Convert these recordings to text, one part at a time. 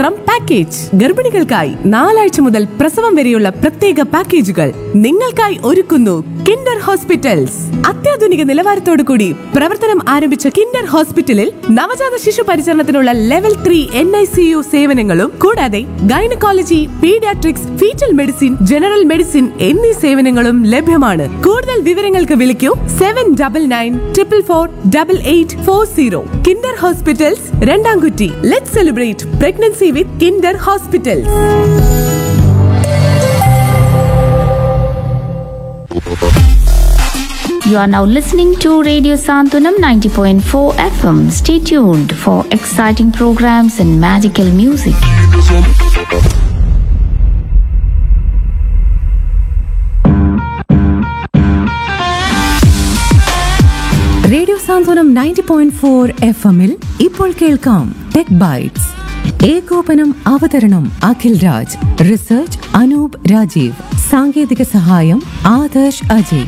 മാത്രം പാക്കേജ് ഗർഭിണികൾക്കായി നാലാഴ്ച മുതൽ പ്രസവം വരെയുള്ള പ്രത്യേക പാക്കേജുകൾ നിങ്ങൾക്കായി ഒരുക്കുന്നു കിൻഡർ ഹോസ്പിറ്റൽസ് അത്യാധുനിക നിലവാരത്തോടു കൂടി പ്രവർത്തനം ആരംഭിച്ച കിൻഡർ ഹോസ്പിറ്റലിൽ നവജാത ശിശു പരിചരണത്തിനുള്ള level three N I C U സേവനങ്ങളും കൂടാതെ gynaecology paediatrics foetal medicine general medicine എന്നീ സേവനങ്ങളും ലഭ്യമാണ് കൂടുതൽ വിവരങ്ങൾക്ക് വിളിക്കൂ seven double nine triple four double eight four zero Kinder hospitals രണ്ടാംകുറ്റി let celebrate pregnancy with Kinder hospitals You are now listening to Radio Santunam 90.4 FM. Stay tuned for exciting programs and magical music. Radio Santhwanam ninety point four F എമ്മിൽ ഇപ്പോൾ കേൾക്കാം tech bytes ഏകോപനം അവതരണം Akhil Raj research Anoop Rajeev സാങ്കേതിക സഹായം Adarsh Ajay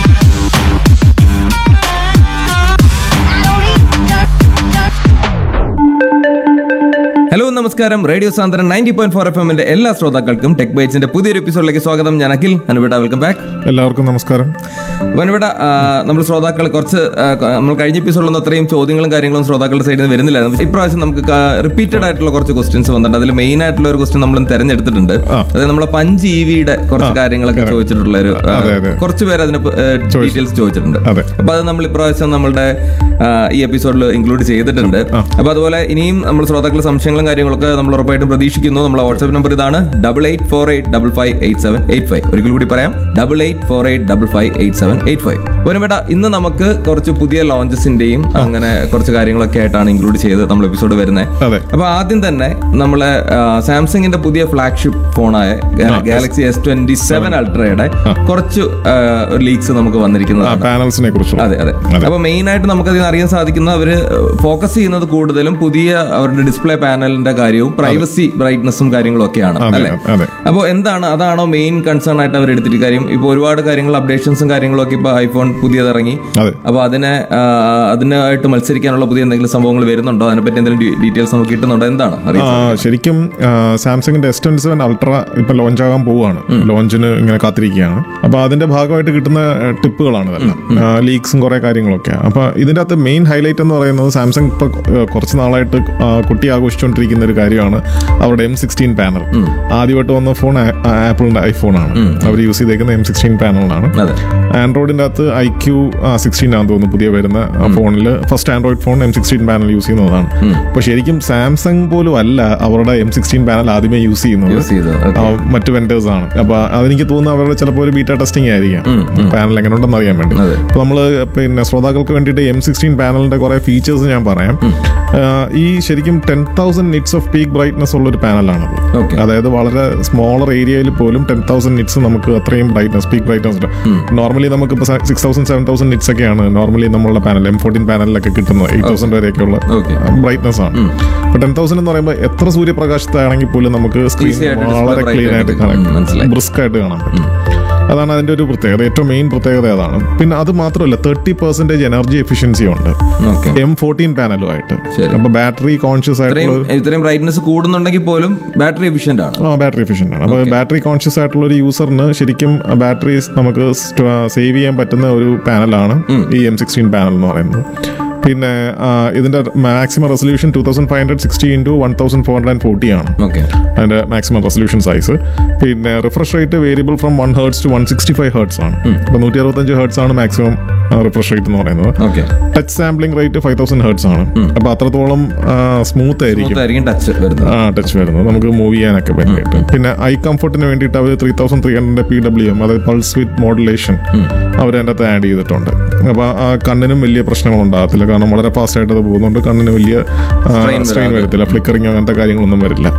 hello നമസ്കാരം radio സാന്ദ്രൻ ninety point four F എമ്മിന്റെ എല്ലാ ശ്രോതാക്കൾക്കും ടെക് ബൈറ്റ്സിന്റെ പുതിയൊരു എപ്പിസോഡിലേക്ക് സ്വാഗതം ഞാൻ അഖിൽ അനുവിട വെൽക്കം ബാക്ക് എല്ലാവർക്കും നമസ്കാരം അപ്പോൾ അനുവിട നമ്മൾ ശ്രോതാക്കൾ കുറച്ച് ആ, ക- നമ്മൾ കഴിഞ്ഞ എപ്പിസോഡിലൊന്നും അത്രയും ചോദ്യങ്ങളും കാര്യങ്ങളും ശ്രോതാക്കളുടെ സൈഡിൽ നിന്ന് വരുന്നില്ലായിരുന്നു ഇപ്രാവശ്യം നമുക്ക് റിപ്പീറ്റഡ് ആയിട്ടുള്ള കുറച്ച് ക്വസ്റ്റ്യൻസ് വന്നിട്ടുണ്ട് അതിൽ മെയിൻ ആയിട്ടുള്ള ഒരു ക്വസ്റ്റ്യൻ നമ്മൾ തിരഞ്ഞെടുത്തിട്ടുണ്ട് ആ. അതായത് നമ്മളെ പഞ്ച് ഇ വിയുടെ കുറച്ച് കാര്യങ്ങളൊക്കെ ചോദിച്ചിട്ടുള്ള ഒരു ആ, അതെ, അതെ. കുറച്ച് പേര് അതിന് ഡീറ്റെയിൽസ് ചോദിച്ചിട്ടുണ്ട് അതെ. അപ്പൊ അത് നമ്മൾ ഇപ്രാവശ്യം നമ്മളുടെ ആ, ഈ എപ്പിസോഡിൽ ഇൻക്ലൂഡ് ചെയ്തിട്ടുണ്ട് അപ്പൊ അതുപോലെ ഇനിയും നമ്മൾ ശ്രോതാക്കളുടെ സംശയങ്ങളും കാര്യങ്ങളൊക്കെ നമ്മൾ ഉറപ്പായിട്ടും പ്രതീക്ഷിക്കുന്നു നമ്മളെ വാട്സ്ആപ്പ് നമ്പർ ഇതാണ് double eight four eight double five eight seven eight five ഒരിക്കൽ കൂടി പറയാം double eight four eight double five eight seven eight five ഒരുമേട്ട ഇന്ന് നമുക്ക് കുറച്ച് പുതിയ ലോഞ്ചസിന്റെയും അങ്ങനെ കുറച്ച് കാര്യങ്ങളൊക്കെ ആയിട്ടാണ് ഇൻക്ലൂഡ് ചെയ്ത് നമ്മൾ എപ്പിസോഡ് വരുന്നത് അതെ. അപ്പൊ ആദ്യം തന്നെ നമ്മളെ ആ, സാംസങ്ങിന്റെ പുതിയ ഫ്ലാഗ്ഷിപ്പ് ഫോണായ ഗാലക്സി എസ് ട്വന്റി സെവൻ അൾട്രയുടെ കുറച്ച് ലീക്സ് നമുക്ക് ആ വന്നിരിക്കുന്നതാണ് പാനൽസിനെ കുറിച്ചുള്ള അതെ അതെ അപ്പൊ മെയിൻ ആയിട്ട് നമുക്ക് അതിന് അറിയാൻ സാധിക്കുന്നത് അവര് ഫോക്കസ് ചെയ്യുന്നത് കൂടുതലും പുതിയ അവരുടെ ഡിസ്പ്ലേ പാനലിന്റെ കാര്യവും പ്രൈവസി ബ്രൈറ്റ്നസും കാര്യങ്ങളും ഒക്കെയാണ് അതെ, അല്ലെ അതെ. അപ്പോൾ എന്താണ് അതാണോ മെയിൻ കൺസേൺ ആയിട്ട് അവർ എടുത്തിട്ട് കാര്യം ഇപ്പൊ ഒരുപാട് കാര്യങ്ങൾ അപ്ഡേഷൻസും കാര്യങ്ങളും ഒക്കെ ഇപ്പൊ ഐഫോൺ പുതിയത് ഇറങ്ങി അതെ. അപ്പൊ അതിനെ ആ, അതിനായിട്ട് മത്സരിക്കാനുള്ള പുതിയ എന്തെങ്കിലും സംഭവങ്ങൾ വരുന്നുണ്ടോ അതിനെപ്പറ്റി എന്തെങ്കിലും ഡീറ്റെയിൽസ് നമുക്ക് കിട്ടുന്നുണ്ടോ എന്താണ് ആ, അറിയാം ശരിക്കും ആ, സാംസങ്ങിന്റെ എസ് ട്വന്റി സെവൻ അൾട്ര ഇപ്പൊ ലോഞ്ച് ആകാൻ പോവുകയാണ് ലോഞ്ചിന് ഇങ്ങനെ കാത്തിരിക്കുകയാണ് അപ്പൊ അതിന്റെ ഭാഗമായിട്ട് കിട്ടുന്ന ആ, ടിപ്പുകളാണ് ഇതെല്ലാം ആ, ലീക്സും കുറെ കാര്യങ്ങളൊക്കെ അപ്പൊ ഇതിന്റെ അകത്ത് മെയിൻ ഹൈലൈറ്റ് എന്ന് പറയുന്നത് സാംസങ് ഇപ്പൊ ആ, കുറച്ച് നാളായിട്ട് ആ, കുട്ടി ആഘോഷിച്ചുകൊണ്ടിരിക്കുന്ന ഒരു കാര്യമാണ് അവരുടെ എം സിക്സ്റ്റീൻ പാനൽ ആദ്യമായിട്ട് വന്ന ഫോൺ ആപ്പിളിന്റെ ഐഫോൺ ആണ് അവർ യൂസ് ചെയ്തേക്കുന്ന എം സിക്സ്റ്റീൻ പാനലാണ് അതെ ആൻഡ്രോയിഡിന്റെ അകത്ത് ഐ ക്യൂ സിക്സ്റ്റീൻ ആണെന്ന് തോന്നുന്നു പുതിയ വരുന്ന ഫോണിൽ first Android phone M sixteen panel use ചെയ്യുന്നതാണ് അപ്പോൾ ശരിക്കും സാംസങ് പോലും അല്ല അവരുടെ എം സിക്സ്റ്റീൻ പാനൽ ആദ്യമേ യൂസ് ചെയ്യുന്നത് യൂസ് ചെയ്തത് ആ, മറ്റു വെൻഡേഴ്സ് ആണ് അപ്പൊ അതെനിക്ക് തോന്നുന്നു അവരുടെ ചിലപ്പോൾ ഒരു ബീറ്റ ടെസ്റ്റിംഗ് ആയിരിക്കാം പാനൽ എങ്ങനെ ഉണ്ടെന്ന് അറിയാൻ വേണ്ടി അതെ. അപ്പൊ നമ്മള് പിന്നെ ശ്രോതാക്കൾക്ക് വേണ്ടിയിട്ട് എം സിക്സ്റ്റീൻ പാനലിന്റെ കുറെ ഫീച്ചേഴ്സ് ഞാൻ പറയാം ആ, ഈ ശരിക്കും ten thousand nits of peak brightness ഉള്ള ഒരു പാനലാണത് Okay. അതായത് വളരെ സ്മോളർ ഏരിയയിൽ പോലും ടെൻ തൗസൻഡ് നിറ്റ്സ് നമുക്ക് അത്രയും ബ്രൈറ്റ്നസ് പീക്ക് ബ്രൈറ്റ്നസ് നോർമലി നമുക്ക് ഇപ്പോൾ six thousand seven thousand nits ഒക്കെയാണ് നോർമലി നമ്മളുടെ പാനൽ എം ഫോർട്ടീൻ പാനലിലൊക്കെ കിട്ടുന്നത് എയ്റ്റ് തൗസൻഡ് വരെയൊക്കെയുള്ള Okay. ബ്രൈറ്റ്നസ് ആണ് അപ്പൊ ടെൻ തൗസൻഡ് എന്ന് പറയുമ്പോൾ എത്ര സൂര്യപ്രകാശത്താണെങ്കിൽ പോലും നമുക്ക് സ്ക്രീൻ Easy ആയിട്ട് display വളരെ bright ക്ലീൻ ആയിട്ട് ആയിട്ട് കാണാം. മനസ്സിലായി. ബ്രിസ്ക് ആയിട്ട് കാണാൻ പറ്റും അതാണ് അതിന്റെ ഒരു പ്രത്യേകത ഏറ്റവും മെയിൻ പ്രത്യേകത അതാണ് പിന്നെ അത് മാത്രമല്ല തേർട്ടി പെർസെന്റേജ് എനർജി എഫിഷ്യൻസി ഉണ്ട് ഓക്കെ എം ഫോർട്ടീൻ പാനലുമായിട്ട് ശരി. അപ്പൊ ബാറ്ററി കോൺഷ്യസ് ആയിട്ടുള്ള ഇത്രയും ഇത്രയും ബ്രൈറ്റ്നസ് കൂടുന്നുണ്ടെങ്കിൽ പോലും ബാറ്ററി എഫിഷ്യന്റ് ആണ് ആ ബാറ്ററി എഫിഷ്യൻ്റ് ആണ് അപ്പോൾ ബാറ്ററി കോൺഷ്യസ് ആയിട്ടുള്ള ഒരു യൂസറിന് ശരിക്കും ബാറ്ററി നമുക്ക് സേവ് ചെയ്യാൻ പറ്റുന്ന ഒരു പാനലാണ് ഈ എം സിക്സ്റ്റീൻ പാനൽ എന്ന് പറയുന്നത് പിന്നെ ആ, ഇതിന്റെ maximum resolution two thousand five hundred sixty into one thousand four hundred and forty ആണ് ഓക്കെ അതിന്റെ മാക്സിമം റെസൊല്യൂഷൻ സൈസ് പിന്നെ refresh rate variable from one hertz to one sixty five hertz ആണ് അപ്പോൾ നൂറ്റി അറുപത്തഞ്ച് ഹേർട്സ് ആണ് മാക്സിമം റിഫ്രഷ് റേറ്റ് എന്ന് പറയുന്നത് okay touch sampling rate five thousand hertz ആണ് അപ്പോൾ അത്രത്തോളം സ്മൂത്ത് ആയിരിക്കും ആയിരിക്കും ടച്ച് വരുന്നത് ആ ടച്ച് വരുന്നത് നമുക്ക് മൂവ് ചെയ്യാനൊക്കെ വേണ്ടിയിട്ട് പിന്നെ ഐ കംഫർട്ടിന് വേണ്ടിയിട്ട് അവർ three thousand three hundred P W M അതായത് പൾസ് വിത്ത് മോഡുലേഷൻ അവർ അതിൻ്റെ അകത്ത് ആഡ് ചെയ്തിട്ടുണ്ട് അപ്പോൾ ആ കണ്ണിനും വലിയ പ്രശ്നങ്ങൾ ഉണ്ടാകത്തില്ല കാരണം വളരെ ഫാസ്റ്റ് ആയിട്ട് അത് പോകുന്നുണ്ട് കണ്ണിന് വലിയ Strain സ്ട്രെയിൻ വരാതെ. വരത്തില്ല ഫ്ലിക്കറിങ് അങ്ങനത്തെ കാര്യങ്ങളൊന്നും വരില്ല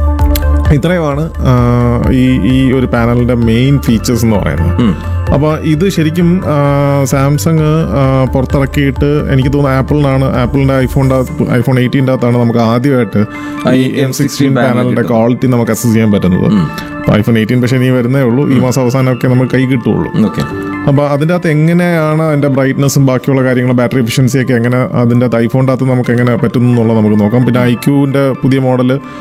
ഇത്രയുമാണ് ആ, ഈ ഈ ഒരു പാനലിന്റെ മെയിൻ ഫീച്ചേഴ്സ് എന്ന് പറയുന്നത് അപ്പോൾ ഇത് ശരിക്കും സാംസങ് പുറത്തിറക്കിയിട്ട് എനിക്ക് തോന്നുന്നു ആപ്പിളിനാണ് ആപ്പിളിന്റെ ഐഫോണിന്റെ ഐഫോൺ എയ്റ്റീൻ്റെ അകത്താണ് നമുക്ക് ആദ്യമായിട്ട് ഈ എം സിക്സ്റ്റീൻ പാനലിന്റെ ക്വാളിറ്റി നമുക്ക് അസസ് ചെയ്യാൻ പറ്റുന്നത് ഐഫോൺ എയ്റ്റീൻ പക്ഷേ ഇനി വരുന്നേ ഉള്ളൂ ഈ മാസം അവസാനമൊക്കെ നമുക്ക് കൈ കിട്ടുള്ളൂ ഓക്കെ അപ്പോൾ അതിൻ്റെ അകത്ത് എങ്ങനെയാണ് അതിൻ്റെ ബ്രൈറ്റ്നസ്സും ബാക്കിയുള്ള കാര്യങ്ങളും ബാറ്ററി എഫിഷ്യൻസി ഒക്കെ എങ്ങനെ അതിൻ്റെ അകത്ത് ഐഫോണിൻ്റെ അകത്ത് നമുക്ക് എങ്ങനെ പറ്റുന്നു എന്നുള്ളത് നമുക്ക് നോക്കാം പിന്നെ ഐക്യൂവിൻ്റെ പുതിയ മോഡൽ